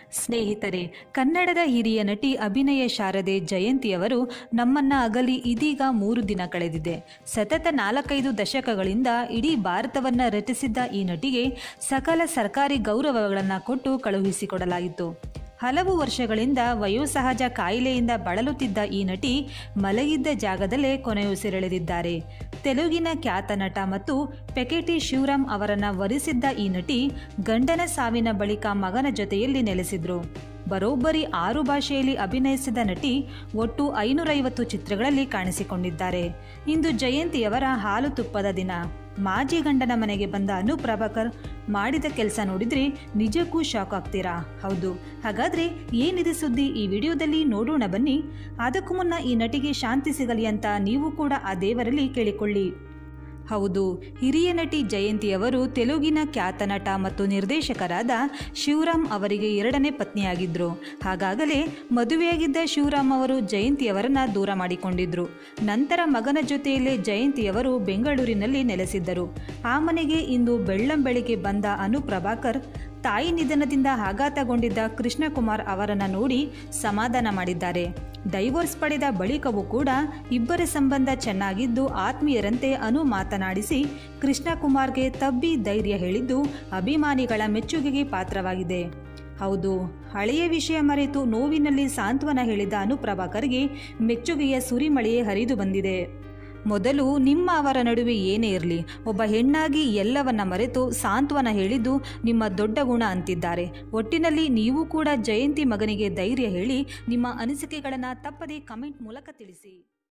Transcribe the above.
ಸ್ನೇಹಿತರೆ ಕನ್ನಡದ ಹಿರಿಯ ನಟಿ ಅಭಿನಯ ಶಾರದೆ ಜಯಂತಿಯವರು ನಮ್ಮನ್ನ ಅಗಲಿ ಇದೀಗ ಮೂರು ದಿನ ಕಳೆದಿದೆ ಸತತ ನಾಲ್ಕೈದು ದಶಕಗಳಿಂದ ಇಡೀ ಭಾರತವನ್ನ ರಚಿಸಿದ್ದ ಈ ನಟಿಗೆ ಸಕಲ ಸರ್ಕಾರಿ ಗೌರವಗಳನ್ನು ಕೊಟ್ಟು ಕಳುಹಿಸಿಕೊಡಲಾಯಿತು ಹಲವು ವರ್ಷಗಳಿಂದ ವಯೋಸಹಜ ಕಾಯಿಲೆಯಿಂದ ಬಳಲುತ್ತಿದ್ದ ಈ ನಟಿ ಮಲಗಿದ್ದ ಜಾಗದಲ್ಲೇ ಕೊನೆಯುಸಿರೆಳೆದಿದ್ದಾರೆ ತೆಲುಗಿನ ಖ್ಯಾತ ನಟ ಮತ್ತು ಪೆಕೆಟಿ ಶಿವರಾಮ್ ಅವರನ್ನ ವರಿಸಿದ್ದ ಈ ನಟಿ ಗಂಡನ ಸಾವಿನ ಬಳಿಕ ಮಗನ ಜೊತೆಯಲ್ಲಿ ನೆಲೆಸಿದ್ರು ಬರೋಬ್ಬರಿ ಆರು ಭಾಷೆಯಲ್ಲಿ ಅಭಿನಯಿಸಿದ ನಟಿ ಒಟ್ಟು ಐನೂರೈವತ್ತು ಚಿತ್ರಗಳಲ್ಲಿ ಕಾಣಿಸಿಕೊಂಡಿದ್ದಾರೆ ಇಂದು ಜಯಂತಿಯವರ ಹಾಲು ತುಪ್ಪದ ದಿನ ಮಾಜಿ ಗಂಡನ ಮನೆಗೆ ಬಂದ ಅನು ಪ್ರಭಾಕರ್ ಮಾಡಿದ ಕೆಲಸ ನೋಡಿದ್ರೆ ನಿಜಕ್ಕೂ ಶಾಕ್ ಆಗ್ತೀರಾ ಹೌದು ಹಾಗಾದ್ರೆ ಏನಿದೆ ಸುದ್ದಿ ಈ ವಿಡಿಯೋದಲ್ಲಿ ನೋಡೋಣ ಬನ್ನಿ ಅದಕ್ಕೂ ಮುನ್ನ ಈ ನಟಿಗೆ ಶಾಂತಿ ಸಿಗಲಿ ಅಂತ ನೀವು ಕೂಡ ಆ ದೇವರಲ್ಲಿ ಕೇಳಿಕೊಳ್ಳಿ ಹೌದು ಹಿರಿಯ ನಟಿ ಜಯಂತಿಯವರು ತೆಲುಗಿನ ಖ್ಯಾತ ನಟ ಮತ್ತು ನಿರ್ದೇಶಕರಾದ ಶಿವರಾಮ್ ಅವರಿಗೆ ಎರಡನೇ ಪತ್ನಿಯಾಗಿದ್ದರು ಹಾಗಾಗಲೇ ಮದುವೆಯಾಗಿದ್ದ ಶಿವರಾಮ್ ಅವರು ಜಯಂತಿಯವರನ್ನ ದೂರ ಮಾಡಿಕೊಂಡಿದ್ರು ನಂತರ ಮಗನ ಜೊತೆಯಲ್ಲೇ ಜಯಂತಿಯವರು ಬೆಂಗಳೂರಿನಲ್ಲಿ ನೆಲೆಸಿದ್ದರು ಆ ಮನೆಗೆ ಇಂದು ಬೆಳ್ಳಂಬೆಳಿಗ್ಗೆ ಬಂದ ಅನು ಪ್ರಭಾಕರ್ ತಾಯಿ ನಿಧನದಿಂದ ಆಘಾತಗೊಂಡಿದ್ದ ಕೃಷ್ಣಕುಮಾರ್ ಅವರನ್ನು ನೋಡಿ ಸಮಾಧಾನ ಮಾಡಿದ್ದಾರೆ ಡೈವೋರ್ಸ್ ಪಡೆದ ಬಳಿಕವೂ ಕೂಡ ಇಬ್ಬರ ಸಂಬಂಧ ಚೆನ್ನಾಗಿದ್ದು ಆತ್ಮೀಯರಂತೆ ಅನು ಮಾತನಾಡಿಸಿ ಕೃಷ್ಣಕುಮಾರ್ಗೆ ತಬ್ಬಿ ಧೈರ್ಯ ಹೇಳಿದ್ದು ಅಭಿಮಾನಿಗಳ ಮೆಚ್ಚುಗೆಗೆ ಪಾತ್ರವಾಗಿದೆ ಹೌದು ಹಳೆಯ ವಿಷಯ ಮರೆತು ನೋವಿನಲ್ಲಿ ಸಾಂತ್ವನ ಹೇಳಿದ ಅನು ಪ್ರಭಾಕರ್ಗೆ ಮೆಚ್ಚುಗೆಯ ಸುರಿಮಳೆಯೇ ಹರಿದು ಬಂದಿದೆ ಮೊದಲು ನಿಮ್ಮ ಅವರ ನಡುವೆ ಏನೇ ಇರಲಿ ಒಬ್ಬ ಹೆಣ್ಣಾಗಿ ಎಲ್ಲವನ್ನ ಮರೆತು ಸಾಂತ್ವನ ಹೇಳಿದ್ದು ನಿಮ್ಮ ದೊಡ್ಡ ಗುಣ ಅಂತಿದ್ದಾರೆ ಒಟ್ಟಿನಲ್ಲಿ ನೀವು ಕೂಡ ಜಯಂತಿ ಮಗನಿಗೆ ಧೈರ್ಯ ಹೇಳಿ ನಿಮ್ಮ ಅನಿಸಿಕೆಗಳನ್ನು ತಪ್ಪದೇ ಕಮೆಂಟ್ ಮೂಲಕ ತಿಳಿಸಿ